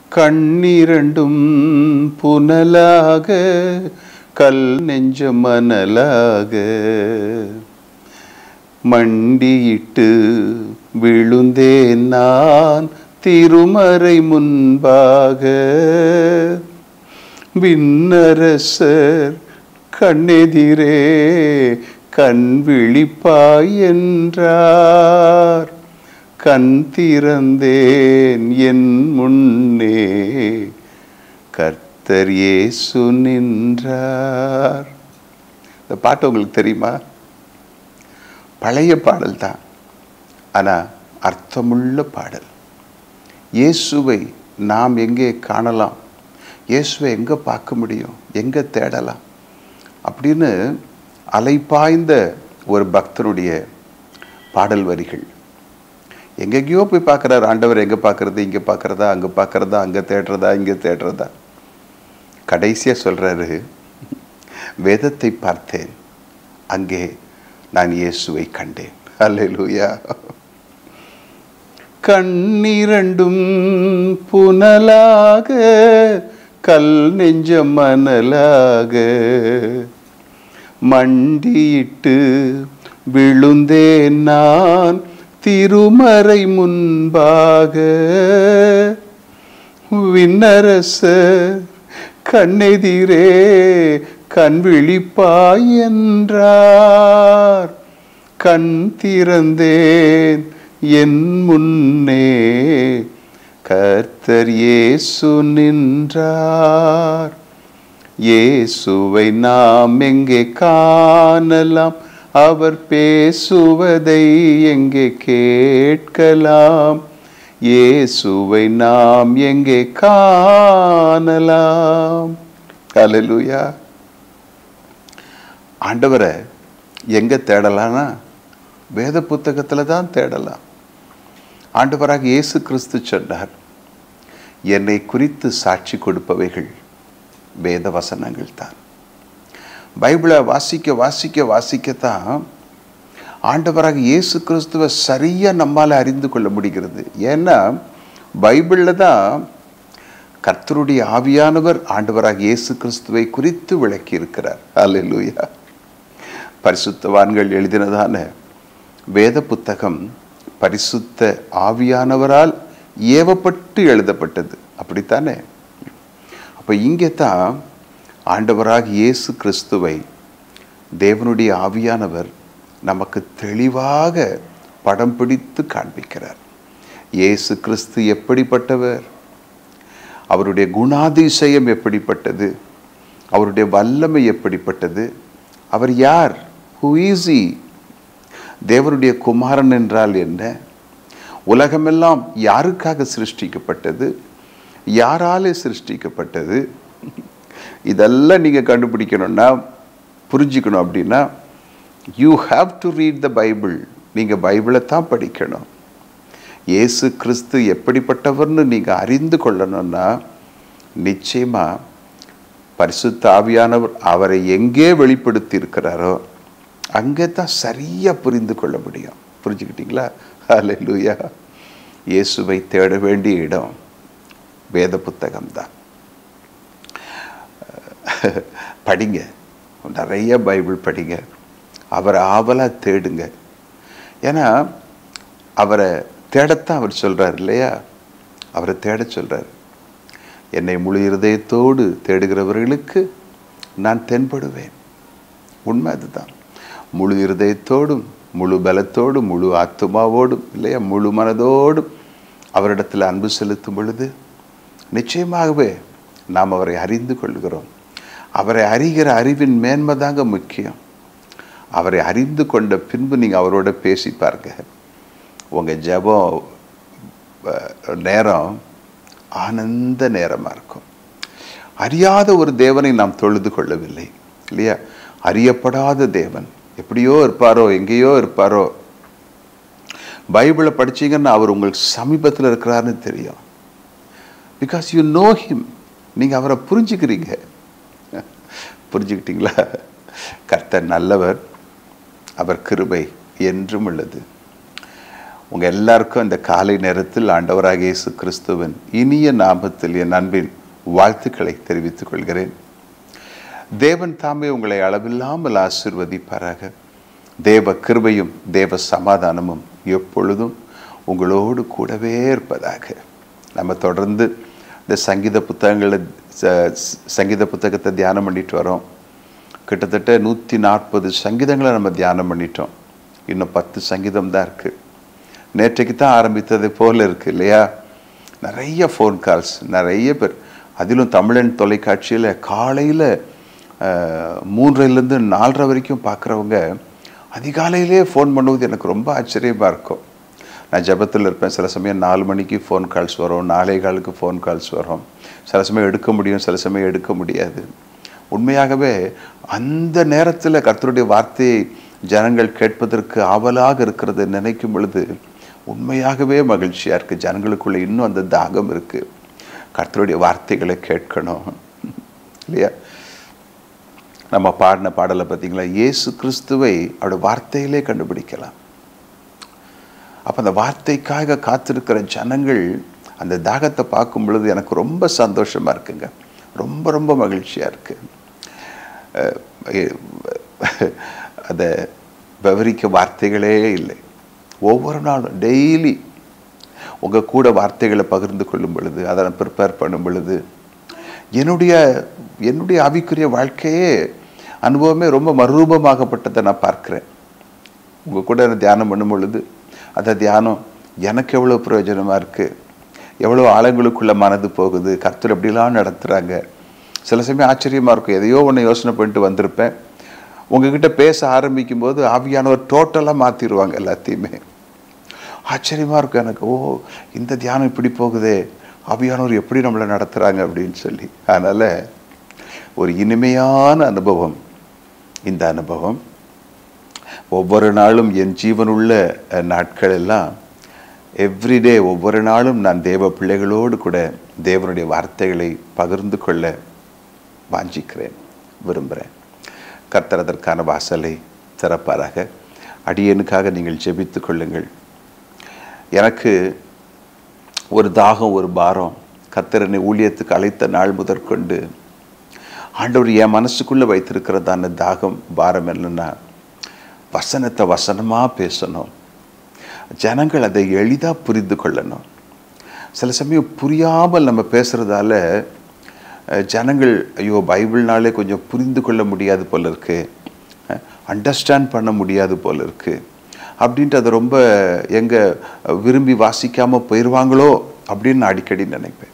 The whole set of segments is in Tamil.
கண்ணிரண்டும் புனலாக கல் நெஞ்ச மணலாக மண்டியிட்டு விழுந்தேன் நான் திருமறை முன்பாக விண்ணரசர் கண்ணெதிரே கண் விழிப்பாய் என்றார் கண் திறந்தேன் என் முன்னே கர்த்தர் இயேசு நின்றார் இந்த பாட்டு உங்களுக்கு தெரியுமா பழைய பாடல் தான் ஆனால் அர்த்தமுள்ள பாடல் இயேசுவை நாம் எங்கே காணலாம் இயேசுவை எங்கே பார்க்க முடியும் எங்கே தேடலாம் அப்படின்னு அலைப்பாய்ந்த ஒரு பக்தருடைய பாடல் வரிகள் எங்கெங்கேயோ போய் பார்க்குறாரு ஆண்டவர் எங்கே பார்க்குறது இங்கே பார்க்குறதா அங்கே பார்க்குறதா அங்கே தேடுறதா இங்கே தேடுறதா கடைசியாக சொல்கிறாரு வேதத்தை பார்த்தேன் அங்கே நான் இயேசுவை கண்டேன் அல்லேலூயா கண்ணிரண்டும் புனலாக கல் நெஞ்ச மணலாக மண்டியிட்டு விழுந்தேன் நான் திருமறை முன்பாக விண்ணரச கண்ணெதிரே கண் விழிப்பாய் என்றார் கண் திறந்தேன் என் முன்னே கர்த்தர் இயேசு நின்றார் இயேசுவை நாம் எங்கே காணலாம் அவர் பேசுவதை எங்கே கேட்கலாம் இயேசுவை நாம் எங்கே காணலாம் அல்லேலூயா ஆண்டவரை எங்க தேடலாம்னா வேத புத்தகத்துல தான் தேடலாம் ஆண்டவராக இயேசு கிறிஸ்து சொன்னார் என்னை குறித்து சாட்சி கொடுப்பவைகள் வேத வசனங்கள் தான் பைபிளை வாசிக்க வாசிக்க வாசிக்கத்தான் ஆண்டவராக இயேசு கிறிஸ்துவை சரியா நம்மால அறிந்து கொள்ள முடிகிறது ஏன்னா பைபிளில் தான் கர்த்தருடைய ஆவியானவர் ஆண்டவராக இயேசு கிறிஸ்துவை குறித்து விளக்கி இருக்கிறார் அல்லேலூயா பரிசுத்தவான்கள் எழுதினதான வேத புத்தகம் பரிசுத்த ஆவியானவரால் ஏவப்பட்டு எழுதப்பட்டது அப்படித்தானே அப்போ இங்கே தான் ஆண்டவராக இயேசு கிறிஸ்துவை தேவனுடைய ஆவியானவர் நமக்கு தெளிவாக படம் பிடித்து காண்பிக்கிறார் இயேசு கிறிஸ்து எப்படிப்பட்டவர் அவருடைய குணாதிசயம் எப்படிப்பட்டது அவருடைய வல்லமை எப்படிப்பட்டது அவர் யார் ஹூ ஈஸி தேவனுடைய குமாரன் என்றால் என்ன உலகமெல்லாம் யாருக்காக சிருஷ்டிக்கப்பட்டது யாராலே சிருஷ்டிக்கப்பட்டது இதெல்லாம் நீங்கள் கண்டுபிடிக்கணும்னா புரிஞ்சுக்கணும் அப்படின்னா you have to read the Bible நீங்கள் பைபிளை தான் படிக்கணும் இயேசு கிறிஸ்து எப்படிப்பட்டவர்னு நீங்கள் அறிந்து கொள்ளணும்னா நிச்சயமாக பரிசுத்த ஆவியானவர் அவரை எங்கே வெளிப்படுத்தி இருக்கிறாரோ அங்கே தான் சரியாக புரிந்து கொள்ள முடியும் புரிஞ்சுக்கிட்டீங்களா அல்லேலூயா இயேசுவை தேட வேண்டிய இடம் வேத புத்தகம் தான் படிங்க நிறைய பைபிள் படிங்க அவரை ஆவலாக தேடுங்க ஏன்னா அவரை தேடத்தான் அவர் சொல்றார் இல்லையா அவரை தேட சொல்றார் என்னை முழு இருதயத்தோடு தேடுகிறவர்களுக்கு நான் தென்படுவேன் உண்மை அதுதான் முழு இருதயத்தோடும் முழு பலத்தோடும் முழு ஆத்துமாவோடும் இல்லையா முழு மனதோடும் அவரிடத்தில் அன்பு செலுத்தும் பொழுது நிச்சயமாகவே நாம் அவரை அறிந்து கொள்கிறோம் அவரை அறிகிற அறிவின் மேன்மை தாங்க முக்கியம் அவரை அறிந்து கொண்ட பின்பு நீங்கள் அவரோட பேசி பாருங்க உங்கள் ஜெபம் அஹ், நேரம் ஆனந்த நேரமாக இருக்கும் அறியாத ஒரு தேவனை நாம் தொழுது கொள்ளவில்லை இல்லையா அறியப்படாத தேவன் எப்படியோ இருப்பாரோ எங்கேயோ இருப்பாரோ பைபிளை படிச்சீங்கன்னா அவர் உங்களுக்கு சமீபத்தில் இருக்கிறாருன்னு தெரியும் பிகாஸ் யூ நோ ஹிம் நீங்கள் அவரை புரிஞ்சுக்கிறீங்க புரிஞ்சுக்கிட்டீங்களா கர்த்தர் நல்லவர் அவர் கிருபை என்றும் உள்ளது உங்கள் எல்லாருக்கும் இந்த காலை நேரத்தில் ஆண்டவராக இயேசு கிறிஸ்துவின் இனிய நாமத்தில் என் அன்பின் வாழ்த்துக்களை தெரிவித்துக் கொள்கிறேன் தேவன் தாமே உங்களை அளவில்லாமல் ஆசிர்வதிப்பாராக தேவ கிருபையும் தேவ சமாதானமும் எப்பொழுதும் உங்களோடு கூடவே இருப்பதாக நம்ம தொடர்ந்து இந்த சங்கீத புத்தகங்களை ச- சங்கீத புத்தகத்தை தியானம் பண்ணிட்டு வரோம் கிட்டத்தட்ட நூற்றி நாற்பது சங்கீதங்களை நம்ம தியானம் பண்ணிட்டோம் இன்னும் பத்து சங்கீதம் தான் இருக்குது நேற்றைக்கு தான் ஆரம்பித்தது போல இருக்கு இல்லையா நிறைய ஃபோன் கால்ஸ் நிறைய பேர் அதிலும் தமிழன் தொலைக்காட்சியில் காலையில் மூன்றிலேருந்து நாலரை வரைக்கும் பார்க்குறவங்க அதிகாலையிலே ஃபோன் பண்ணுவது எனக்கு ரொம்ப ஆச்சரியமாக இருக்கும் நான் ஜெபத்தில் இருப்பேன் சில சமயம் நாலு மணிக்கு ஃபோன் கால்ஸ் வரும் நாலே காலுக்கு ஃபோன் கால்ஸ் வரும் சில சமயம் எடுக்க முடியும் சில சமயம் எடுக்க முடியாது உண்மையாகவே அந்த நேரத்தில் கர்த்தருடைய வார்த்தையை ஜனங்கள் கேட்பதற்கு ஆவலாக இருக்கிறது நினைக்கும் பொழுது உண்மையாகவே மகிழ்ச்சியாக இருக்குது ஜனங்களுக்குள்ள இன்னும் அந்த தாகம் இருக்குது கர்த்தருடைய வார்த்தைகளை கேட்கணும் இல்லையா நம்ம பாடின பாடலை பார்த்தீங்களா இயேசு கிறிஸ்துவை அவருடைய வார்த்தையிலே கண்டுபிடிக்கலாம் அப்போ அந்த வார்த்தைக்காக காத்திருக்கிற ஜனங்கள் அந்த தாகத்தை பார்க்கும் பொழுது எனக்கு ரொம்ப சந்தோஷமாக இருக்குங்க ரொம்ப ரொம்ப மகிழ்ச்சியாக இருக்கு அஹ் எ- அதை விவரிக்க வார்த்தைகளே இல்லை ஒவ்வொரு நாளும் டெய்லி உங்கள் கூட வார்த்தைகளை பகிர்ந்து கொள்ளும் பொழுது அதை நான் ப்ரிப்பேர் பண்ணும் பொழுது என்னுடைய என்னுடைய ஆவிக்குரிய வாழ்க்கையே அனுபவமே ரொம்ப மறுரூபமாகப்பட்டதை நான் பார்க்கிறேன் உங்கள் கூட நான் தியானம் பண்ணும் பொழுது அந்த தியானம் எனக்கு எவ்வளோ பிரயோஜனமாக இருக்குது எவ்வளோ ஆழங்களுக்குள்ள மனது போகுது கர்த்தர் எப்படிலாம் நடத்துகிறாங்க சில சமயம் ஆச்சரியமாக இருக்கும் எதையோ ஒன்று யோசனை பண்ணிட்டு வந்திருப்பேன் உங்ககிட்ட பேச ஆரம்பிக்கும் போது ஆவியானவர் டோட்டலாக மாற்றிடுவாங்க எல்லாத்தையுமே ஆச்சரியமாக இருக்கும் எனக்கு ஓ இந்த தியானம் இப்படி போகுதே ஆவியானவர் எப்படி நம்மளை நடத்துகிறாங்க அப்படின்னு சொல்லி அதனால் ஒரு இனிமையான அனுபவம் இந்த அனுபவம் ஒவ்வொரு நாளும் என் ஜீவனுள்ள அஹ், நாட்கள் எல்லாம் எவ்ரிடே ஒவ்வொரு நாளும் நான் தேவ பிள்ளைகளோடு கூட தேவனுடைய வார்த்தைகளை பகிர்ந்து கொள்ள வாஞ்சிக்கிறேன் விரும்புகிறேன் கர்த்தர் அதற்கான வாசலை திறப்பாராக அடியனுக்காக நீங்கள் ஜெபித்துக் கொள்ளுங்கள் எனக்கு ஒரு தாகம் ஒரு பாரம் கர்த்தரனை ஊழியத்துக்கு அழைத்த நாள் முதற்கொண்டு ஆண்டவர் என் மனசுக்குள்ளே வைத்திருக்கிறதான தாகம் பாரம் என்னன்னா வசனத்தை வசனமாக பேசணும் ஜனங்கள் அதை எளிதாக புரிந்து கொள்ளணும் சில சமயம் புரியாமல் நம்ம பேசுகிறதால அஹ், ஜனங்கள் ஐயோ பைபிள்னாலே கொஞ்சம் புரிந்து கொள்ள முடியாது போல இருக்கு அண்டர்ஸ்டாண்ட் பண்ண முடியாது போல இருக்கு அப்படின்ட்டு அதை ரொம்ப எங்க விரும்பி வாசிக்காமல் போயிடுவாங்களோ அப்படின்னு நான் அடிக்கடி நினைப்பேன்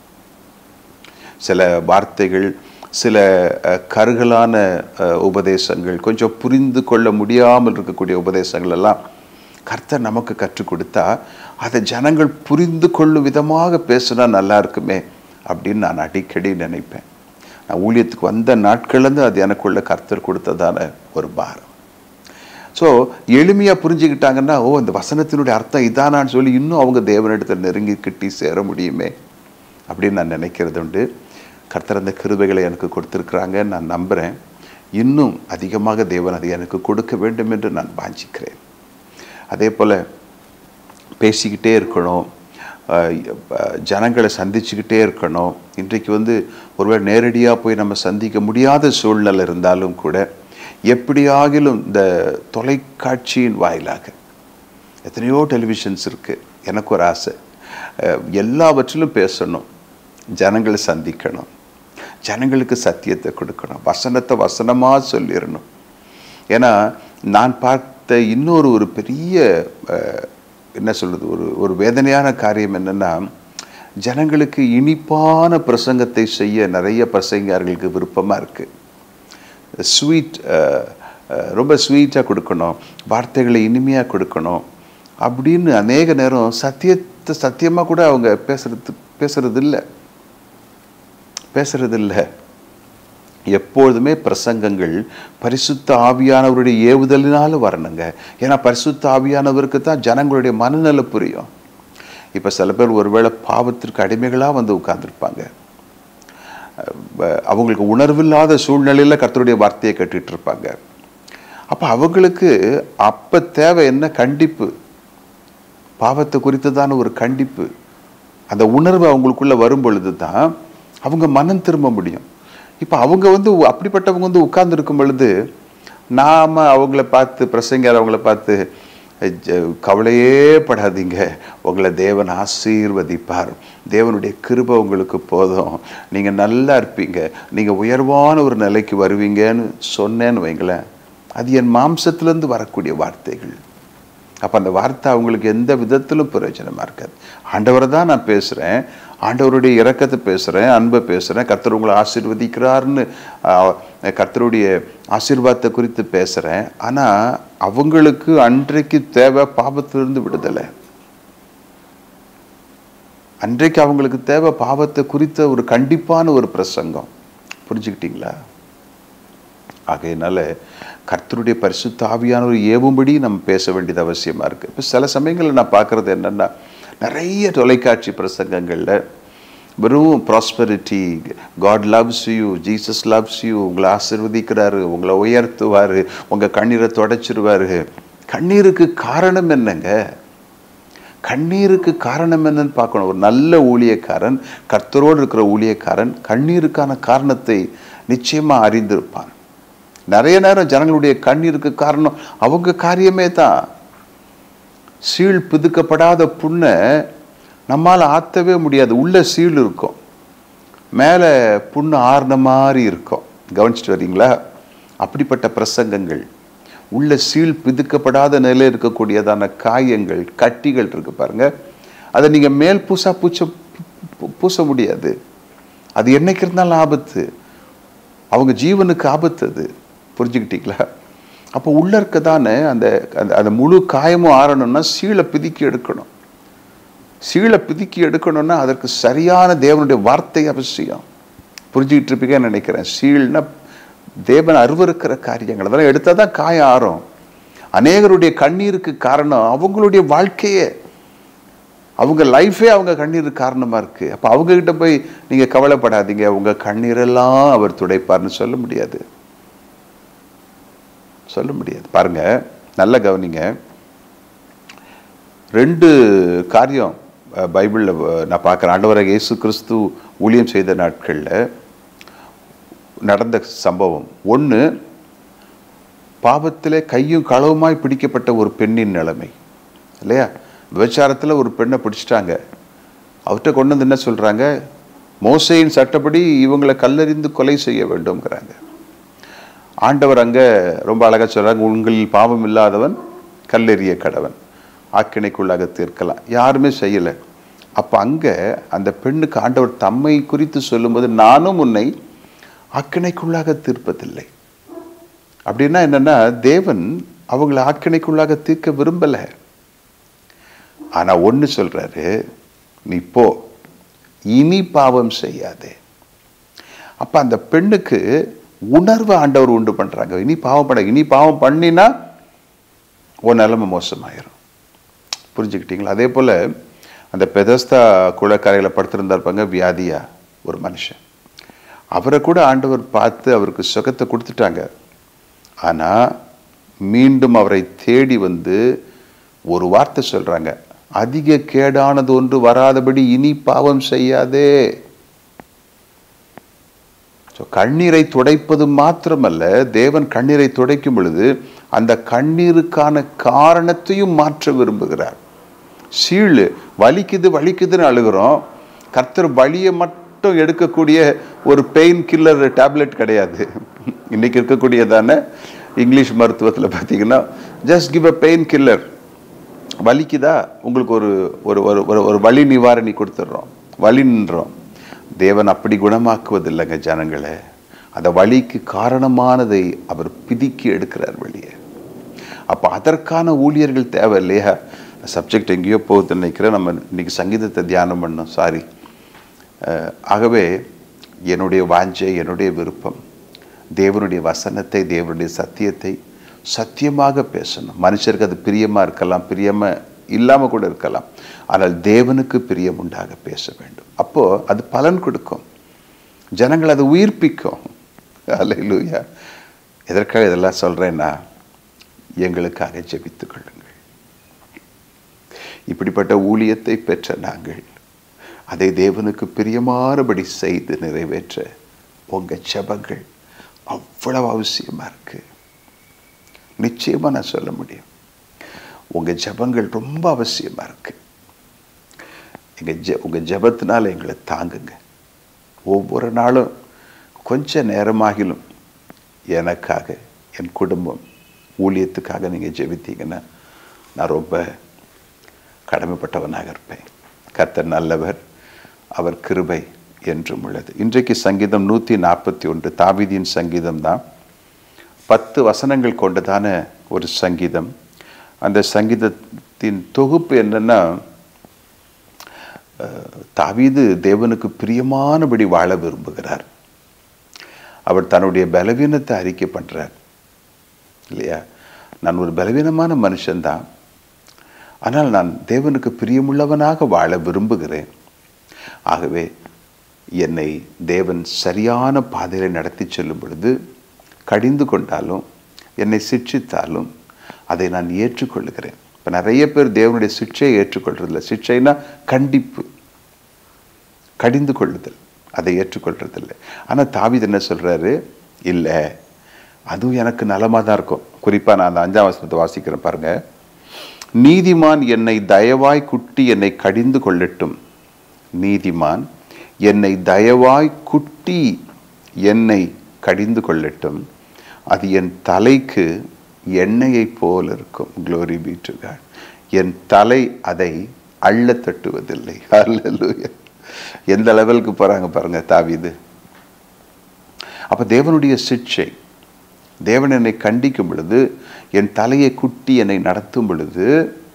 சில வார்த்தைகள் சில அஹ், கருகலான அஹ், உபதேசங்கள் கொஞ்சம் புரிந்து கொள்ள முடியாமல் இருக்கக்கூடிய உபதேசங்கள் எல்லாம் கர்த்தர் நமக்கு கற்றுக் கொடுத்தா அதை ஜனங்கள் புரிந்து கொள்ளும் விதமாக பேசினா நல்லா இருக்குமே அப்படின்னு நான் அடிக்கடி நினைப்பேன் நான் ஊழியத்துக்கு வந்த நாட்கள்லேருந்து அது எனக்குள்ள கர்த்தர் கொடுத்ததான ஒரு பாரம் ஸோ எளிமையாக புரிஞ்சுக்கிட்டாங்கன்னா ஓ இந்த வசனத்தினுடைய அர்த்தம் இதானான்னு சொல்லி இன்னும் அவங்க தேவனிடத்தில் நெருங்கி கிட்டி சேர முடியுமே அப்படின்னு நான் நினைக்கிறது உண்டு கர்த்தர் அந்த கிருபைகளை எனக்கு கொடுத்துருக்குறாங்க நான் நம்புகிறேன் இன்னும் அதிகமாக தேவன் அதை எனக்கு கொடுக்க வேண்டும் என்று நான் வாஞ்சிக்கிறேன் அதே போல் பேசிக்கிட்டே இருக்கணும் அஹ் அஹ் ஜனங்களை சந்திச்சுக்கிட்டே இருக்கணும் இன்றைக்கு வந்து ஒருவேளை நேரடியாக போய் நம்ம சந்திக்க முடியாத சூழ்நிலை இருந்தாலும் கூட எப்படியாகிலும் இந்த தொலைக்காட்சியின் வாயிலாக எத்தனையோ டெலிவிஷன்ஸ் இருக்குது எனக்கு ஒரு ஆசை அஹ் எல்லாவற்றிலும் பேசணும் ஜனங்களை சந்திக்கணும் ஜனங்களுக்கு சத்தியத்தை கொடுக்கணும் வசனத்தை வசனமாக சொல்லிடணும் ஏன்னா நான் பார்த்த இன்னொரு ஒரு பெரிய அஹ், என்ன சொல்றது ஒரு ஒரு வேதனையான காரியம் என்னன்னா ஜனங்களுக்கு இனிப்பான பிரசங்கத்தை செய்ய நிறைய பிரசங்கியார்களுக்கு விருப்பமாக இருக்குது ஸ்வீட் ரொம்ப ஸ்வீட்டாக கொடுக்கணும் வார்த்தைகளை இனிமையாக கொடுக்கணும் அப்படின்னு அநேக நேரம் சத்தியத்தை சத்தியமாக கூட அவங்க பேசுறது பேசுறது இல்லை பேசுறது இல்லை எப்பொழுதுமே பிரசங்கங்கள் பரிசுத்த ஆவியானவருடைய ஏவுதலினால வரணுங்க ஏன்னா பரிசுத்த ஆவியானவருக்கு தான் ஜனங்களுடைய மனநல புரியும் இப்போ சில பேர் ஒருவேளை பாவத்திற்கு அடிமைகளாக வந்து உட்கார்ந்துருப்பாங்க அவங்களுக்கு உணர்வில்லாத சூழ்நிலையில் கர்த்தருடைய வார்த்தையை கேட்டுட்டு இருப்பாங்க அப்போ அவங்களுக்கு அப்போ தேவை என்ன கண்டிப்பு பாவத்தை குறித்ததான ஒரு கண்டிப்பு அந்த உணர்வு அவங்களுக்குள்ள வரும் பொழுது தான் அவங்க மனம் திரும்ப முடியும் இப்போ அவங்க வந்து அப்படிப்பட்டவங்க வந்து உட்கார்ந்து இருக்கும் பொழுது நாம அவங்கள பார்த்து பிரசங்கர் அவங்கள பார்த்து "ஜ- கவலையே படாதீங்க உங்களை தேவன் ஆசீர்வதிப்பார் தேவனுடைய கிருபை உங்களுக்கு போதும் நீங்க நல்லா இருப்பீங்க நீங்க உயர்வான ஒரு நிலைக்கு வருவீங்கன்னு சொன்னேன்னு வைங்களேன் அது என் மாம்சத்திலிருந்து வரக்கூடிய வார்த்தைகள் அப்போ அந்த வார்த்தை அவங்களுக்கு எந்த விதத்திலும் பிரயோஜனமா இருக்காது ஆண்டவரை தான் நான் பேசுகிறேன் ஆண்டவருடைய இரக்கத்தை பேசுகிறேன் அன்பை பேசுகிறேன் கர்த்தர் உங்களை ஆசீர்வதிக்கிறார்னு ஆஹ், கர்த்தருடைய ஆசீர்வாதத்தை குறித்து பேசுகிறேன் ஆனால் அவங்களுக்கு அன்றைக்கு தேவை பாவத்திலிருந்து விடுதலை அன்றைக்கு அவங்களுக்கு தேவை பாவத்தை குறித்த ஒரு கண்டிப்பான ஒரு பிரசங்கம் புரிஞ்சுக்கிட்டீங்களா ஆகையினால கர்த்தருடைய பரிசுத்த ஆவியானவர் ஏவும்படி நம்ம பேச வேண்டியது அவசியமா இருக்கு இப்போ சில சமயங்களில் நான் பார்க்கறது என்னன்னா நிறைய தொலைக்காட்சி பிரசங்கங்கள்ல வெறும் prosperity God loves you Jesus loves you உங்களை ஆசிர்வதிக்கிறாரு உங்களை உயர்த்துவாரு உங்க கண்ணீரை தொடச்சிருவாரு கண்ணீருக்கு காரணம் என்னங்க கண்ணீருக்கு காரணம் என்னன்னு பார்க்கணும் ஒரு நல்ல ஊழியக்காரன் கர்த்தரோடு இருக்கிற ஊழியக்காரன் கண்ணீருக்கான காரணத்தை நிச்சயமா அறிந்திருப்பான் நிறைய நேரம் ஜனங்களுடைய கண்ணீருக்கு காரணம் அவங்க காரியமே தான் சீழ் பிதுக்கப்படாத புண்ணை நம்மால் ஆத்தவே முடியாது உள்ள சீழ் இருக்கும் மேலே புண்ணு ஆறுன மாதிரி இருக்கும் கவனிச்சிட்டு வர்றீங்களா அப்படிப்பட்ட பிரசங்கங்கள் உள்ள சீழ் பிதுக்கப்படாத நிலையில் இருக்கக்கூடியதான காயங்கள் கட்டிகள் இருக்கு பாருங்க அதை நீங்க மேல் பூசா பூச்ச பூ- பூச முடியாது அது என்னைக்கு இருந்தாலும் ஆபத்து அவங்க ஜீவனுக்கு ஆபத்து அது புரிஞ்சுக்கிட்டீங்களா அப்போ உள்ள இருக்கதானே அந்த அந்த அந்த முழு காயமும் ஆறணும்னா சீழை பிதுக்கி எடுக்கணும் சீழை பிதுக்கி எடுக்கணும்னா அதற்கு சரியான தேவனுடைய வார்த்தை அவசியம் புரிஞ்சுக்கிட்டு இருப்பீங்கன்னு நினைக்கிறேன் சீழ்னா தேவன் அருவருக்கிற காரியங்கள் அதெல்லாம் எடுத்தால் தான் காயம் ஆறும் அநேகருடைய கண்ணீருக்கு காரணம் அவங்களுடைய வாழ்க்கையே அவங்க லைஃபே அவங்க கண்ணீருக்கு காரணமா இருக்கு அப்போ அவங்க கிட்ட போய் நீங்க கவலைப்படாதீங்க உங்க கண்ணீரெல்லாம் அவர் துடைப்பார்னு சொல்ல முடியாது சொல்ல முடியாது பாருங்க நல்ல கவனிங்க ரெண்டு காரியம் அஹ், பைபிள்ல அஹ், நான் பார்க்குறேன் ஆண்டவராக இயேசு கிறிஸ்து ஊழியம் செய்த நாட்கள்ல நடந்த சம்பவம் ஒன்று பாவத்திலே கையும் களவுமாய் பிடிக்கப்பட்ட ஒரு பெண்ணின் நிலைமை இல்லையா விபச்சாரத்தில் ஒரு பெண்ணை பிடிச்சிட்டாங்க அவர்கிட்ட கொண்டு வந்து என்ன சொல்றாங்க மோசையின் சட்டப்படி இவங்களை கல்லறிந்து கொலை செய்ய வேண்டும்ங்கிறாங்க ஆண்டவர் அங்க ரொம்ப அழகா சொல்றாங்க உங்களில் பாவம் இல்லாதவன் கல்லெறிய கடவன் ஆக்கினைக்குள்ளாக தீர்க்கலாம் யாருமே செய்யல அப்ப அங்க அந்த பெண்ணுக்கு ஆண்டவர் தம்மை குறித்து சொல்லும்போது நானும் உன்னை ஆக்கினைக்குள்ளாக தீர்ப்பதில்லை அப்படின்னா என்னன்னா தேவன் அவங்களை ஆக்கினைக்குள்ளாக தீர்க்க விரும்பல ஆனா ஒண்ணு சொல்றாரு நீ போ இனி பாவம் செய்யாதே அப்ப அந்த பெண்ணுக்கு உணர்வு ஆண்டவர் உண்டு பண்றாங்க இனி பாவம் பண்ண இனி பாவம் பண்ணினா உன் நிலைமை மோசமாயிரும் புரிஞ்சுக்கிட்டீங்களா அதே போல அந்த பெதஸ்தா குளக்கரையில் படுத்திருந்தார் பாங்க வியாதியா ஒரு மனுஷன் அவரை கூட ஆண்டவர் பார்த்து அவருக்கு சுகத்தை கொடுத்துட்டாங்க ஆனா மீண்டும் அவரை தேடி வந்து ஒரு வார்த்தை சொல்றாங்க அதிக கேடானது ஒன்று வராதபடி இனி பாவம் செய்யாதே So, கண்ணீரை துடைப்பது மாத்திரமல்ல தேவன் கண்ணீரை துடைக்கும் பொழுது அந்த கண்ணீருக்கான காரணத்தையும் மாற்ற விரும்புகிறார் சீழு வலிக்குது வலிக்குதுன்னு அழுகிறோம் கர்த்தர் வலியை மட்டும் எடுக்கக்கூடிய ஒரு பெயின் கில்லர் டேப்லெட் கிடையாது இன்னைக்கு இருக்கக்கூடியதான இங்கிலீஷ் மருத்துவத்தில் பார்த்தீங்கன்னா just give a pain killer வலிக்குதா உங்களுக்கு ஒரு ஒரு ஒரு ஒரு ஒரு வலி நிவாரணி கொடுத்துட்றோம் வலின்றோம் தேவன் அப்படி குணமாக்குவதில்லைங்க ஜனங்களே அந்த வலிக்கு காரணமானதை அவர் பிதுக்கி எடுக்கிறார் வெளியே அப்போ அதற்கான ஊழியர்கள் தேவை இல்லையா சப்ஜெக்ட் எங்கேயோ போகுதுன்னு நினைக்கிறேன் நம்ம இன்னைக்கு சங்கீதத்தை தியானம் பண்ணோம் சாரி ஆகவே என்னுடைய வாஞ்சை என்னுடைய விருப்பம் தேவனுடைய வசனத்தை தேவனுடைய சத்தியத்தை சத்தியமாக பேசணும் மனுஷருக்கு அது பிரியமா இருக்கலாம் பிரியமா இல்லாம கூட இருக்கலாம் ஆனால் தேவனுக்கு பிரியம் உண்டாக பேச வேண்டும் அப்போ அது பலன் கொடுக்கும் ஜனங்கள் அதை உயிர்ப்பிக்கும் அல்லேலூயா எதற்காக இதெல்லாம் சொல்றேன்னா எங்களுக்காக ஜெபித்துக் கொள்ளுங்கள் இப்படிப்பட்ட ஊழியத்தை பெற்ற நாங்கள் அதை தேவனுக்கு பிரியமானபடி செய்து நிறைவேற்ற உங்கள் ஜெபங்கள் அவ்வளவு அவசியமாக இருக்கு நிச்சயமாக நான் சொல்ல முடியும் உங்கள் ஜெபங்கள் ரொம்ப அவசியமாக இருக்கு எங்கள் ஜெ உங்கள் ஜெபத்தினால எங்களை தாங்குங்க ஒவ்வொரு நாளும் கொஞ்ச நேரமாகிலும் எனக்காக என் குடும்பம் ஊழியத்துக்காக நீங்கள் ஜெபித்தீங்கன்னா நான் ரொம்ப கடமைப்பட்டவனாக இருப்பேன் கர்த்தர் நல்லவர் அவர் கிருபை என்றும் உள்ளது இன்றைக்கு சங்கீதம் நூற்றி நாற்பத்தி ஒன்று தாவிதியின் சங்கீதம் தான் பத்து வசனங்கள் கொண்டதான ஒரு சங்கீதம் அந்த சங்கீதத்தின் தொகுப்பு என்னன்னா அஹ், தாவீது தேவனுக்கு பிரியமானபடி வாழ விரும்புகிறார் அவர் தன்னுடைய பலவீனத்தை அறிக்கை பண்றார் இல்லையா நான் ஒரு பலவீனமான மனுஷன்தான் ஆனால் நான் தேவனுக்கு பிரியமுள்ளவனாக வாழ விரும்புகிறேன் ஆகவே என்னை தேவன் சரியான பாதையில் நடத்தி செல்லும் பொழுது கடிந்து கொண்டாலும் என்னை சிட்சித்தாலும் அதை நான் ஏற்றுக்கொள்ளுகிறேன் இப்போ நிறைய பேர் தேவனுடைய சிக்ஷையை ஏற்றுக்கொள்றதில்ல சிக்ஷைனா கண்டிப்பு கடிந்து கொள்ளுதல் அதை ஏற்றுக்கொள்றதில்லை ஆனால் தாவீது என்ன சொல்றாரு இல்லை அதுவும் எனக்கு நலமாக தான் இருக்கும் குறிப்பாக நான் அந்த அஞ்சாம் வசனத்தை வாசிக்கிறேன் பாருங்க நீதிமான் என்னை தயவாய் குட்டி என்னை கடிந்து கொள்ளட்டும் நீதிமான் என்னை தயவாய் குட்டி என்னை கடிந்து கொள்ளட்டும் அது என் தலைக்கு எண்ணெயைப் போல் இருக்கும் க்ளோரி பீ டு காட் என் தலை அதை அள்ள தட்டுவதில்லை Hallelujah. எந்த லெவலுக்கு போறாங்க பாருங்க தாவீது அப்ப தேவனுடைய சிக்ஷை தேவன் என்னை கண்டிக்கும் பொழுது என் தலையை குட்டி என்னை நடத்தும் பொழுது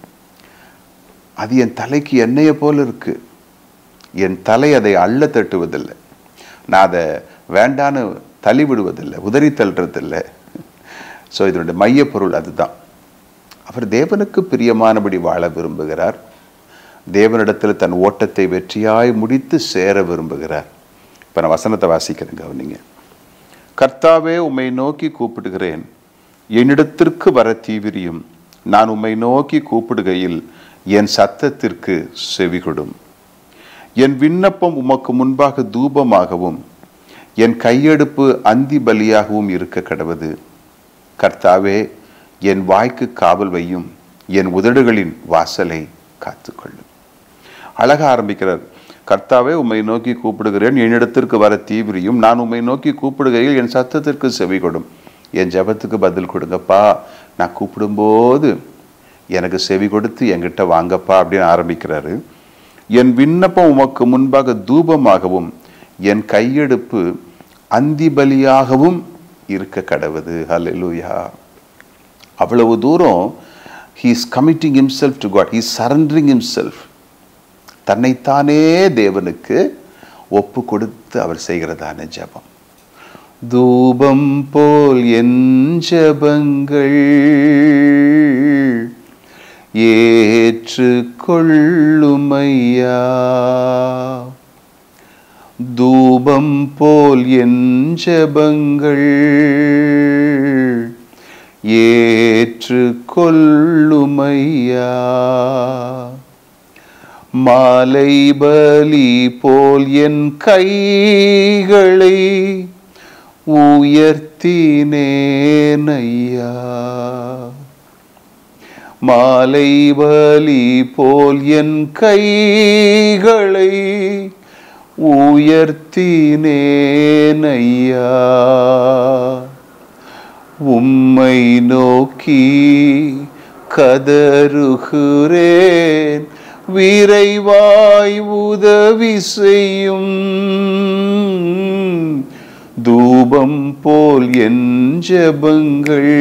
அது என் தலைக்கு எண்ணெயை போல இருக்கு என் தலை அதை அள்ள தட்டுவதில்லை நான் அதை வேண்டான்னு தள்ளி விடுவதில்லை உதறி தள்ளுறதில்லை ஸோ இதனுடைய மையப்பொருள் அதுதான் அவர் தேவனுக்கு பிரியமானபடி வாழ விரும்புகிறார் தேவனிடத்தில் தன் ஓட்டத்தை வெற்றியாய் முடித்து சேர விரும்புகிறார் இப்போ நான் வசனத்தை வாசிக்கிறேன் கவனிங்க கர்த்தாவே உம்மை நோக்கி கூப்பிடுகிறேன் என்னிடத்திற்கு வர தீவிரியும் நான் உம்மை நோக்கி கூப்பிடுகையில் என் சத்தத்திற்கு செவிகொடும் என் விண்ணப்பம் உமக்கு முன்பாக தூபமாகவும் என் கையெடுப்பு அந்தி பலியாகவும் இருக்க கடவது கர்த்தாவே என் வாய்க்கு காவல் வையும் என் உதடுகளின் வாசலை காத்துக்கொள்ளும் அழகா ஆரம்பிக்கிறார் கர்த்தாவே உம்மை நோக்கி கூப்பிடுகிறேன் என்னிடத்திற்கு வர தீவிரியும் நான் உம்மை நோக்கி கூப்பிடுகையில் என் சத்தத்திற்கு செவி கொடும் என் ஜெபத்துக்கு பதில் கொடுங்கப்பா நான் கூப்பிடும்போது எனக்கு செவி கொடுத்து என்கிட்ட வாங்கப்பா அப்படின்னு ஆரம்பிக்கிறாரு என் விண்ணப்பம் உமக்கு முன்பாக தூபமாகவும் என் கையெடுப்பு அந்தி பலியாகவும் இருக்க கடவுது ஹalleluya அவ்வளவு தூரம் he is committing himself to god he is surrendering himself தன்னைத்தானே தேவனுக்கு ஒப்பு கொடுத்து அவர் செய்கிறதான ஜெபம் தூபம் போல் என் ஜெபங்கள் ஏற்று கொள்ளுமையா தூபம் போல் என் ஜெபங்கள் ஏற்று கொள்ளுமையா மாலை பலி போல் என் கைகளை உயர்த்தினேனையா மாலை பலி போல் என் கைகளை உயர்த்தினேனையா உம்மை நோக்கி கதறுகிறேன் விரைவாய் உதவி செய்யும் தூபம் போல் என் ஜெபங்கள்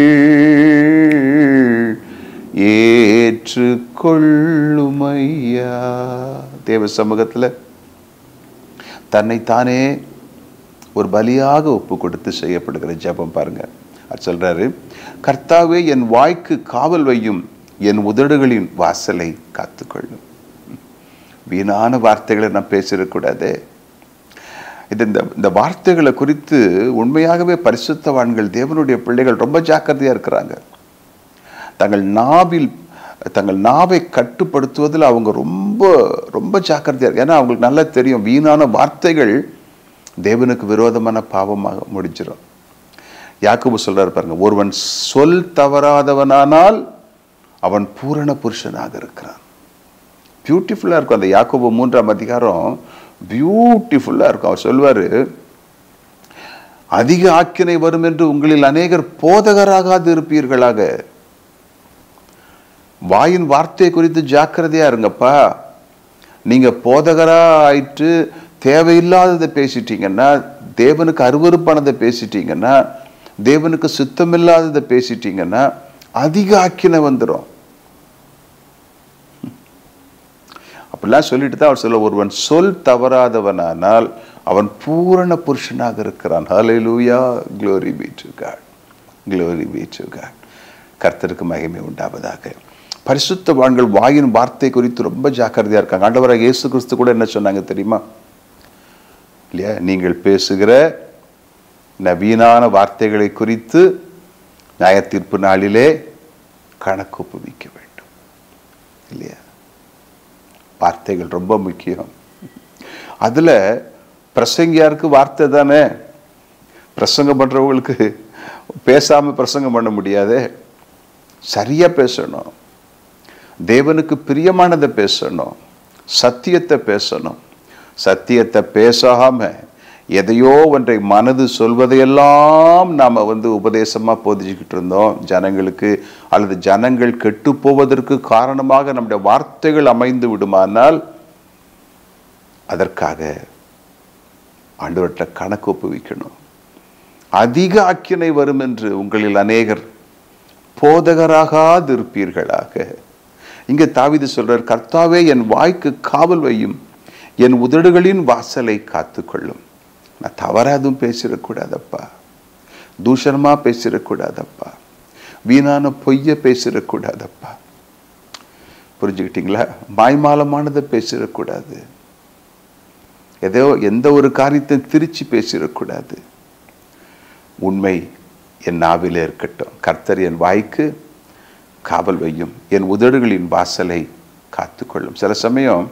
ஏற்றுக்கொள்ளுமையா தேவ சமூகத்தில் தன்னைத்தானே ஒரு பலியாக ஒப்பு கொடுத்து செய்யப்படுகிற ஜெபம் பாருங்க அது சொல்றாரு கர்த்தாவே என் வாய்க்கு காவல் வையும் என் உதடுகளின் வாசலை காத்துக்கொள்ளும் வீணான வார்த்தைகளை நான் பேசிடக்கூடாதே இது இந்த இந்த வார்த்தைகளை குறித்து உண்மையாகவே பரிசுத்தவான்கள் தேவனுடைய பிள்ளைகள் ரொம்ப ஜாக்கிரதையா இருக்கிறாங்க தங்கள் நாவில் தங்கள் நாவை கட்டுப்படுத்துவதில் அவங்க ரொம்ப ரொம்ப ஜாக்கிரதையாக இருக்கு ஏன்னா அவங்களுக்கு நல்லா தெரியும் வீணான வார்த்தைகள் தேவனுக்கு விரோதமான பாவமாக முடிஞ்சிடும் யாக்கோபு சொல்றாரு பாருங்க ஒருவன் சொல் தவறாதவனானால் அவன் பூரண புருஷனாக இருக்கிறான் பியூட்டிஃபுல்லாக இருக்கும் அந்த யாக்கோபு மூன்றாம் அதிகாரம் பியூட்டிஃபுல்லாக இருக்கும் அவர் சொல்வார் அதிக ஆக்கினை வரும் என்று உங்களில் அநேகர் போதகராகாது இருப்பீர்களாக வாயின் வார்த்தை குறித்து ஜாக்கிரதையா இருங்கப்பா நீங்க போதகரா ஆயிட்டு தேவையில்லாததை பேசிட்டீங்கன்னா தேவனுக்கு அருவருப்பானதை பேசிட்டீங்கன்னா தேவனுக்கு சுத்தமில்லாததை பேசிட்டீங்கன்னா அதிக ஆக்கினை வந்துடும் அப்படிலாம் சொல்லிட்டு தான் அவர் சொல்ல ஒருவன் சொல் தவறாதவனானால் அவன் பூரண புருஷனாக இருக்கிறான் ஹalleluya glory be to god glory be to god கர்த்தருக்கு மகிமை உண்டாவதாக பரிசுத்தவான்கள் வாயின் வார்த்தை குறித்து ரொம்ப ஜாக்கிரதையா இருக்காங்க ஆண்டவராக இயேசு கிறிஸ்து கூட என்ன சொன்னாங்க தெரியுமா இல்லையா நீங்கள் பேசுகிற நவீனான வார்த்தைகளை குறித்து நியாயத்தீர்ப்பு நாளிலே கணக்கு ஒப்புவிக்க வேண்டும் இல்லையா வார்த்தைகள் ரொம்ப முக்கியம் அதுல பிரசங்கியாருக்கு வார்த்தை தானே பிரசங்கம் பண்றவங்களுக்கு பேசாம பிரசங்கம் பண்ண முடியாதே சரியா பேசணும் தேவனுக்கு பிரியமானதை பேசணும் சத்தியத்தை பேசணும் சத்தியத்தை பேசாம எதையோ ஒன்றை மனது சொல்வதையெல்லாம் நாம வந்து உபதேசமா போதிச்சுக்கிட்டு இருந்தோம் ஜனங்களுக்கு அல்லது ஜனங்கள் கெட்டு போவதற்கு காரணமாக நம்முடைய வார்த்தைகள் அமைந்து விடுமானால் அதற்காக ஆண்டவர்கிட்ட கணக்கு ஒப்புவிக்கணும் அதிக அக்கினை வரும் என்று உங்களில் அநேகர் போதகராகாது இருப்பீர்களாக இங்க தாவிது சொல்றார் கர்த்தாவே என் வாய்க்கு காவல் வையும் என் உதடுகளின் வாசலை காத்துக்கொள்ளும் நான் தவறாதும் பேசிடக்கூடாதப்பா தூஷணமா பேசிடக்கூடாதப்பா வீணான பொய்ய பேசிடக்கூடாதப்பா புரிஞ்சுக்கிட்டீங்களா மாய்மாலமானதை பேசிடக்கூடாது ஏதோ எந்த ஒரு காரியத்தை திருச்சி பேசிடக்கூடாது உண்மை என் நாவிலே இருக்கட்டும் கர்த்தர் என் வாய்க்கு காவல் வையும் என் உதடுகளின் வாசலை காத்துக்கொள்ளும் சில சமயம்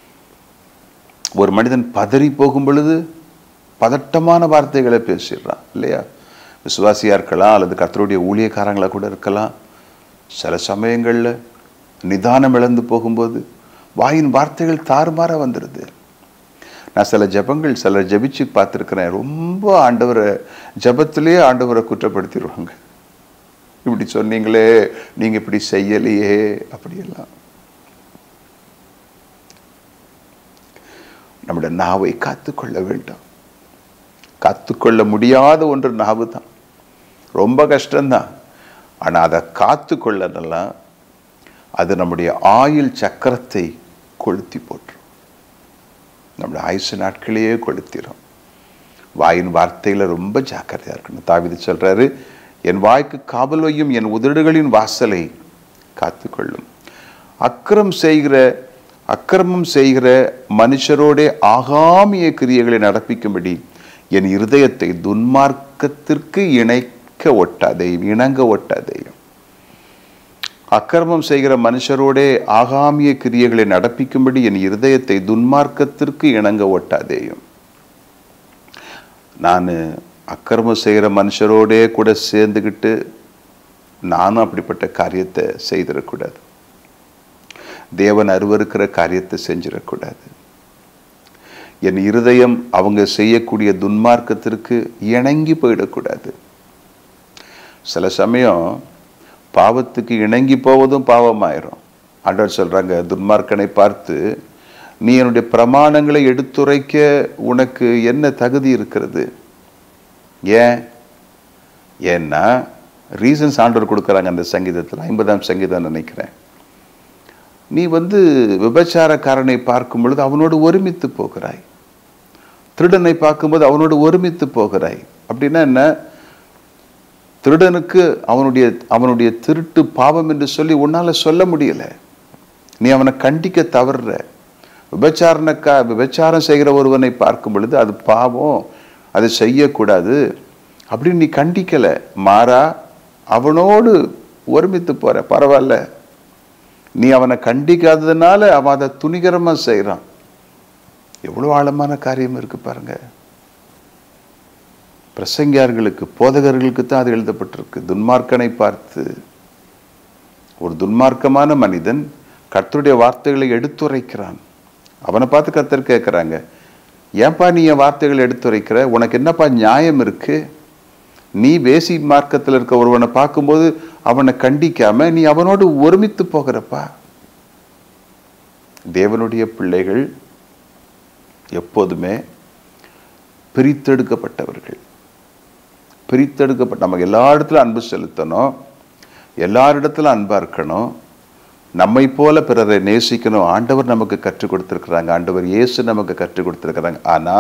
ஒரு மனிதன் பதறி போகும் பொழுது பதட்டமான வார்த்தைகளை பேசிடுறான் இல்லையா விசுவாசியா இருக்கலாம் அல்லது கர்த்தருடைய ஊழியக்காரங்களா கூட இருக்கலாம் சில சமயங்கள்ல நிதானம் இழந்து போகும்போது வாயின் வார்த்தைகள் தாறுமாறா வந்துடுது நான் சில ஜெபங்கள் சில ஜெபிச்சு பார்த்துருக்கிறேன் ரொம்ப ஆண்டவரை ஜெபத்திலேயே ஆண்டவரை குற்றப்படுத்திடுவாங்க இப்படி சொன்னீங்களே நீங்க இப்படி செய்யலையே அப்படியெல்லாம் நம்முடைய நாவை காத்துக்கொள்ள வேண்டும் காத்துக்கொள்ள முடியாத ஒன்று நாவு தான் ரொம்ப கஷ்டம்தான் ஆனா அதை காத்துக்கொள்ளனெல்லாம் அது நம்முடைய ஆயுள் சக்கரத்தை கொளுத்தி போட்டுரும் நம்முடைய ஆயுசு நாட்களையே கொளுத்திரும் வாயின் வார்த்தையில ரொம்ப ஜாக்கிரதையா இருக்கணும் தாவிது சொல்றாரு என் வாய்க்கு காவல் வையும் என் உதடுகளின் வாசலை காத்துக்கொள்ளும் அக்கிரம் செய்கிற அக்கிரமம் செய்கிற மனுஷரோடே ஆகாமிய கிரியைகளை நடப்பிக்கும்படி என் இருதயத்தை துன்மார்க்கத்திற்கு இணைக்க ஒட்டாதையும் இணங்க ஒட்டாதையும் அக்கிரமம் செய்கிற மனுஷரோடே ஆகாமிய கிரியைகளை நடப்பிக்கும்படி என் இருதயத்தை துன்மார்க்கத்திற்கு இணங்க ஒட்டாதேயும் நான் அக்கிரமம் செய்கிற மனுஷரோடே கூட சேர்ந்துக்கிட்டு நானும் அப்படிப்பட்ட காரியத்தை செய்திடக்கூடாது தேவன் அருவருக்கிற காரியத்தை செஞ்சிடக்கூடாது என் இருதயம் அவங்க செய்யக்கூடிய துன்மார்க்கத்திற்கு இணங்கி போயிடக்கூடாது சில சமயம் பாவத்துக்கு இணங்கி போவதும் பாவமாயிரும் ஆண்டவர் சொல்றாங்க துன்மார்க்கனை பார்த்து நீ என்னுடைய பிரமாணங்களை எடுத்துரைக்க உனக்கு என்ன தகுதி இருக்கிறது ஏன் ஏன்னா ரீசன்ஸ் ஆண்டவர் கொடுக்குறாங்க அந்த சங்கீதத்தில் ஐம்பதாம் சங்கீதம் நினைக்கிறேன் நீ வந்து விபச்சாரக்காரனை பார்க்கும் பொழுது அவனோடு ஒருமித்து போகிறாய் திருடனை பார்க்கும்போது அவனோடு ஒருமித்து போகிறாய் அப்படின்னா என்ன திருடனுக்கு அவனுடைய அவனுடைய திருட்டு பாவம் என்று சொல்லி உன்னால சொல்ல முடியல நீ அவனை கண்டிக்க தவறுற விபச்சாரனக்கா விபச்சாரம் செய்கிற ஒருவனை பார்க்கும் பொழுது அது பாவம் அது செய்யக்கூடாது அப்படின்னு நீ கண்டிக்கல மாறா அவனோடு ஒருமித்து போற பரவாயில்ல நீ அவனை கண்டிக்காததுனால அவன் அதை துணிகரமா செய்கிறான் எவ்வளோ ஆழமான காரியம் இருக்கு பாருங்க பிரசங்கியார்களுக்கு போதகர்களுக்கு தான் அது எழுதப்பட்டிருக்கு துன்மார்க்கனை பார்த்து ஒரு துன்மார்க்கமான மனிதன் கர்த்தருடைய வார்த்தைகளை எடுத்துரைக்கிறான் அவனை பார்த்து கர்த்தர் கேட்குறாங்க ஏன்பா நீ என் வார்த்தைகளை எடுத்துரைக்கிற உனக்கு என்னப்பா நியாயம் இருக்கு நீ வேசி மார்க்கத்தில் இருக்க ஒருவனை பார்க்கும்போது அவனை கண்டிக்காம நீ அவனோடு ஒருமித்து போகிறப்பா தேவனுடைய பிள்ளைகள் எப்போதுமே பிரித்தெடுக்கப்பட்டவர்கள் பிரித்தெடுக்கப்பட்ட நம்ம எல்லா இடத்துல அன்பு செலுத்தணும் எல்லாரிடத்துல அன்பா இருக்கணும் நம்மை போல பிறரை நேசிக்கணும் ஆண்டவர் நமக்கு கற்றுக் கொடுத்திருக்கிறாங்க ஆண்டவர் இயேசு நமக்கு கற்றுக் கொடுத்திருக்கிறாங்க ஆனா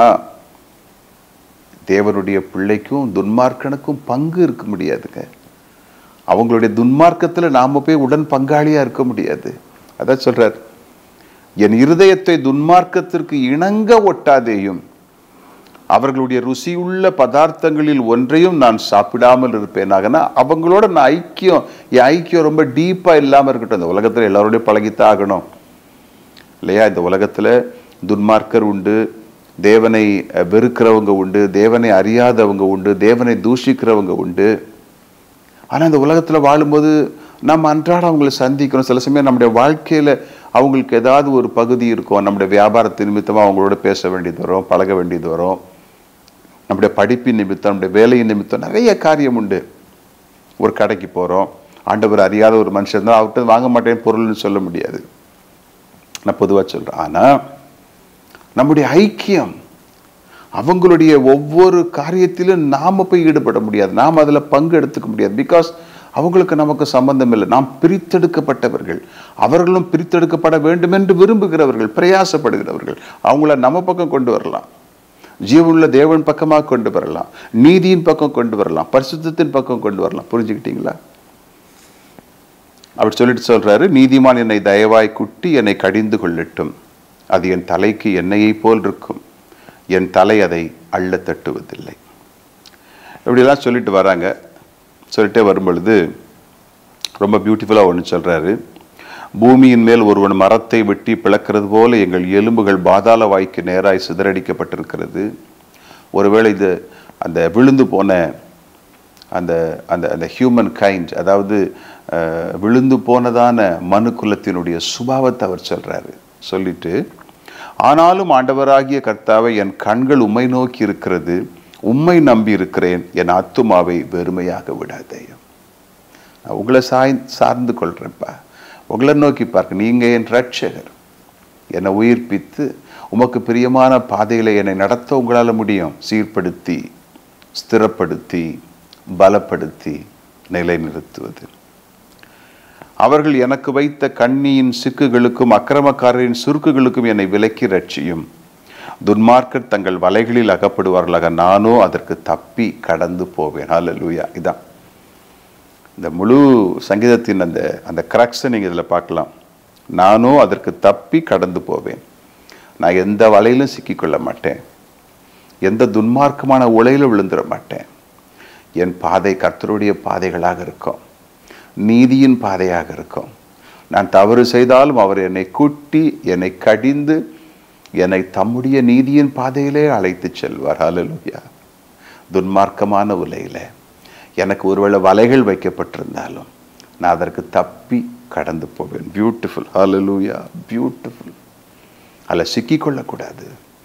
தேவனுடைய பிள்ளைக்கும் துன்மார்க்கனுக்கும் பங்கு இருக்க முடியாதுங்க அவங்களுடைய துன்மார்க்கத்துல நாம போய் உடன் பங்காளியா இருக்க முடியாது அதான் சொல்றார் என் இருதயத்தை துன்மார்க்கத்திற்கு இணங்க ஒட்டாதேயும் அவர்களுடைய ருசியுள்ள பதார்த்தங்களில் ஒன்றையும் நான் சாப்பிடாமல் இருப்பேனாகனா அவங்களோட நான் ஐக்கியம் என் ஐக்கியம் ரொம்ப டீப்பா இல்லாம இருக்கட்டும் இந்த உலகத்துல எல்லாரோடையும் பழகித்தான் ஆகணும் இல்லையா இந்த உலகத்துல துன்மார்க்கர் உண்டு தேவனை அஹ், வெறுக்கிறவங்க உண்டு தேவனை அறியாதவங்க உண்டு தேவனை தூஷிக்கிறவங்க உண்டு ஆனா இந்த உலகத்துல வாழும்போது நம்ம அன்றாடம் அவங்களை சந்திக்கிறோம் சில சமயம் நம்முடைய வாழ்க்கையில அவங்களுக்கு ஏதாவது ஒரு பகுதி இருக்கும் நம்முடைய வியாபாரத்து நிமித்தமா அவங்களோட பேச வேண்டியது வரும் பழக வேண்டியது வரும் நம்முடைய படிப்பின் நிமித்தம் நம்முடைய வேலையின் நிமித்தம் நிறைய காரியம் உண்டு ஒரு கடைக்கு போறோம் ஆண்டவர் அறியாத ஒரு மனுஷன் தான் அவர்கிட்ட வாங்க மாட்டேன் பொருள்னு சொல்ல முடியாது நான் பொதுவா சொல்றேன் ஆனா நம்முடைய ஐக்கியம் அவங்களுடைய ஒவ்வொரு காரியத்திலும் நாம போய் ஈடுபட முடியாது நாம் அதுல பங்கு எடுத்துக்க முடியாது பிகாஸ் அவங்களுக்கு நமக்கு சம்பந்தம் இல்லை நாம் பிரித்தெடுக்கப்பட்டவர்கள் அவர்களும் பிரித்தெடுக்கப்பட வேண்டும் என்று விரும்புகிறவர்கள் பிரயாசப்படுகிறவர்கள் அவங்கள நம்ம பக்கம் கொண்டு வரலாம் ஜீவனுள்ள தேவன் பக்கமாக கொண்டு வரலாம் நீதியின் பக்கம் கொண்டு வரலாம் பரிசுத்தத்தின் பக்கம் கொண்டு வரலாம் புரிஞ்சுக்கிட்டீங்களா அப்படி சொல்லிட்டு சொல்றாரு நீதிமான் என்னை தயவாய் குட்டி என்னை கடிந்து கொள்ளட்டும் அது என் தலைக்கு எண்ணெயை போல் இருக்கும் என் தலை அதை அள்ள தட்டுவதில்லை இப்படிலாம் சொல்லிட்டு வராங்க சொல்லிட்டே வரும்பொழுது ரொம்ப பியூட்டிஃபுல்லாக ஒன்று சொல்றாரு பூமியின் மேல் ஒருவன் மரத்தை வெட்டி பிளக்கிறது போல எங்கள் எலும்புகள் பாதாள வாய்க்கு நேராய் சிதறடிக்கப்பட்டிருக்கிறது ஒருவேளை இது அந்த விழுந்து போன அந்த அந்த அந்த ஹியூமன் கைண்ட் அதாவது அஹ், விழுந்து போனதான மனு குலத்தினுடைய சுபாவத்தை அவர் சொல்றாரு சொல்லிட்டு ஆனாலும் ஆண்டவராகிய கர்த்தாவை என் கண்கள் உம்மை நோக்கி இருக்கிறது உம்மை நம்பி இருக்கிறேன் என் ஆத்துமாவை வெறுமையாக விடாதேயும் நான் உங்களை சாய் சார்ந்து கொள்றேன்ப்பா உங்களை நோக்கி பார்க்க நீங்க என் ரட்சகர் என்னை உயிர்ப்பித்து உமக்கு பிரியமான பாதைகளை என்னை நடத்த உங்களால முடியும் சீர்படுத்தி ஸ்திரப்படுத்தி பலப்படுத்தி நிலைநிறுத்துவது அவர்கள் எனக்கு வைத்த கண்ணியின் சிக்குகளுக்கும் அக்கிரமக்காரரின் சுருக்குகளுக்கும் என்னை விலக்கி ரட்சியும் துன்மார்க்கர் தங்கள் வலைகளில் அகப்படுவார்களாக நானோ அதற்கு தப்பி கடந்து போவேன் ஹalleluya இதான் இந்த முழு சங்கீதத்தின் அந்த அந்த கிராக்ஸை நீங்கள் இதில் பார்க்கலாம் நானும் அதற்கு தப்பி கடந்து போவேன் நான் எந்த வலையிலும் சிக்கிக்கொள்ள மாட்டேன் எந்த துன்மார்க்கமான உலையிலும் விழுந்துட மாட்டேன் என் பாதை கர்த்தருடைய பாதைகளாக இருக்கும் நீதியின் பாதையாக இருக்கும் நான் தவறு செய்தாலும் அவர் என்னை குட்டி என்னை கடிந்து என்னை தம்முடைய நீதியின் பாதையிலே அழைத்துச் செல்வார் ஹalleluya துன்மார்க்கமான உலையில எனக்கு ஒருவேளை வலைகள் வைக்கப்பட்டிருந்தாலும் நான் அதற்கு தப்பி கடந்து போவேன் பியூட்டிஃபுல் ஹalleluya பியூட்டிஃபுல் அதில் சிக்கிக்கொள்ளக்கூடாது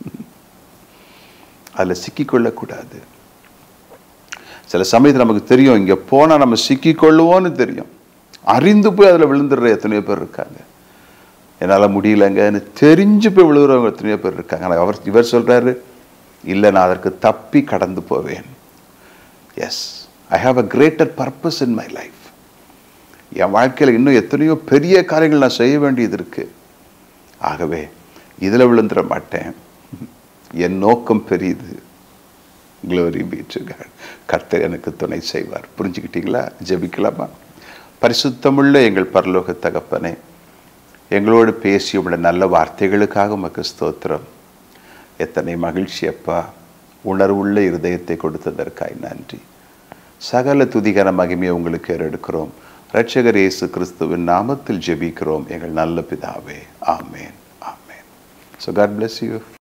அதில் சிக்கிக்கொள்ளக்கூடாது சில சமயத்தில் நமக்கு தெரியும் இங்கே போனால் நம்ம சிக்கிக்கொள்ளுவோன்னு தெரியும் அறிந்து போய் அதில் விழுந்துடுற எத்தனையோ பேர் இருக்காங்க என்னால் முடியலங்கன்னு தெரிஞ்சு போய் விழுகிறவங்க எத்தனையோ பேர் இருக்காங்க ஆனா அவர் இவர் சொல்றாரு இல்லை நான் அதற்கு தப்பி கடந்து போவேன் yes I have a greater purpose in my life என் வாழ்க்கையில் இன்னும் எத்தனையோ பெரிய காரியங்கள் நான் செய்ய வேண்டியது இருக்கு ஆகவே இதில் விழுந்துட மாட்டேன் என் நோக்கம் பெரியது க்ளோரி பீச்சு கர்த்தர் எனக்கு துணை செய்வார் புரிஞ்சுக்கிட்டீங்களா ஜெபிக்கலாமா பரிசுத்தமுள்ள எங்கள் பரலோக தகப்பனே எங்களோடு பேசி உடைய நல்ல வார்த்தைகளுக்காக உமக்கு ஸ்தோத்திரம் எத்தனை மகிழ்ச்சி அப்பா உணர்வுள்ள இருதயத்தை கொடுத்ததற்காய் நன்றி சகல துதிகர மகிமையை உங்களுக்கு ஏறெடுக்கிறோம் இரட்சகர் இயேசு கிறிஸ்துவின் நாமத்தில் ஜெபிக்கிறோம் எங்கள் நல்ல பிதாவே ஆமேன் ஆமேன் ஸோ காட் bless you